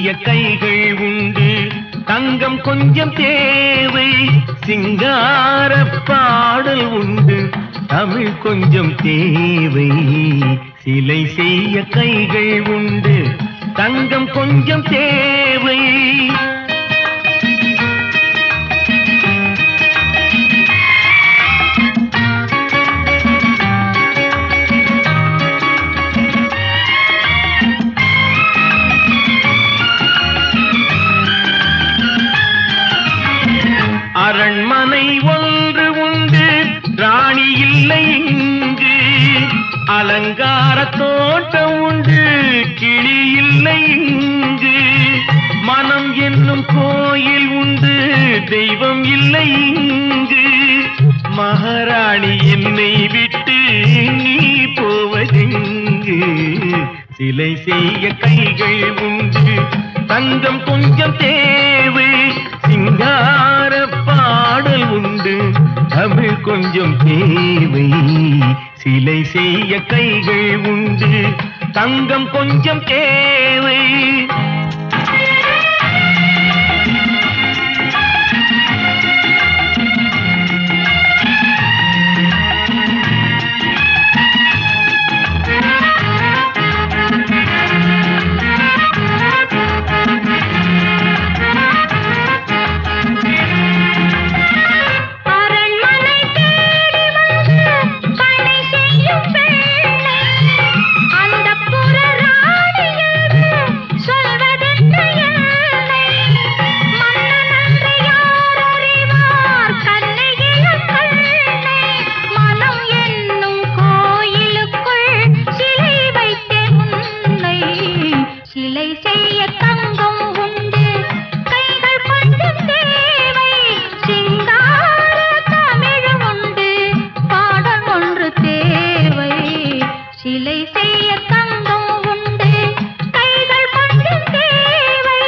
கைகள் உண்டு தங்கம் கொஞ்சம் தேவை சிங்கார பாடல் உண்டு தமிழ் கொஞ்சம் தேவை சிலை செய்ய கைகள் உண்டு தங்கம் கொஞ்சம் தேவை அரண்மனை ஒன்று உண்டு ராணி இல்லை இங்கு அலங்கார தோட்டம் உண்டு கிளி இல்லை இங்கு மனம் என்னும் கோயில் உண்டு தெய்வம் இல்லை இங்கு மகாராணி என்னை விட்டு நீ போவதெங்கு சிலை செய்ய கைகள் உண்டு தங்கம் கொஞ்சம் தேவை சிங்கார பாடல் உண்டு தமிழ் கொஞ்சம் தேவை சிலை செய்ய கைகள் உண்டு தங்கம் கொஞ்சம் தேவை அரண்மனை தேடி வந்து பணி செய்யும் பெண்ணை அந்தப்புற ராணியது சொல்வதென்ன என்னை மன்னனன்று யார் அறிவார் கண்ணையிலும் கண்ணை மனம் என்னும் கோயிலுக்குள் சிலை வைத்தேன் உன்னை சிலை செய்ய தங்கம் உண்டு கைகள் கொஞ்சம் தேவை சிங்கார தமிழ் உண்டு பாடல் ஒன்று தேவை சிலை செய்ய தங்கம் உண்டு கைகள் கொஞ்சம் தேவை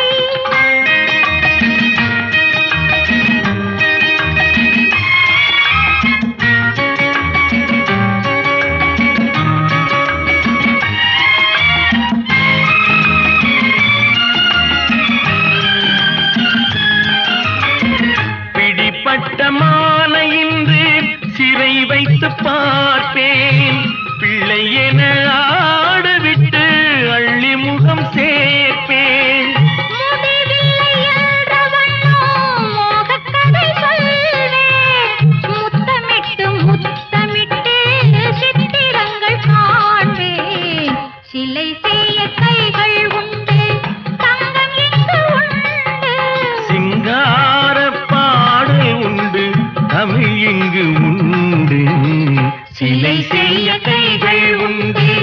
பிடிப்பட்ட மாலை இன்று சிறை வைத்து பார்ப்பேன் பிள்ளை என ஆடவிட்டு அள்ளி முகம் சேர்ப்பேன் முடிவில்லை என்றவண்ணோ மோகக்கதை சொல்வேன். முத்தமிட்டு முத்தமிட்டு சித்திரங்கள் காண்பேன். சிலை செய்ய கைகள் உண்டு தங்கம் இங்கு உண்டு சிங்கார பாடல் உண்டு தமிழ் இங்கு உண்டு சிலை செய்ய கைகள் உண்டு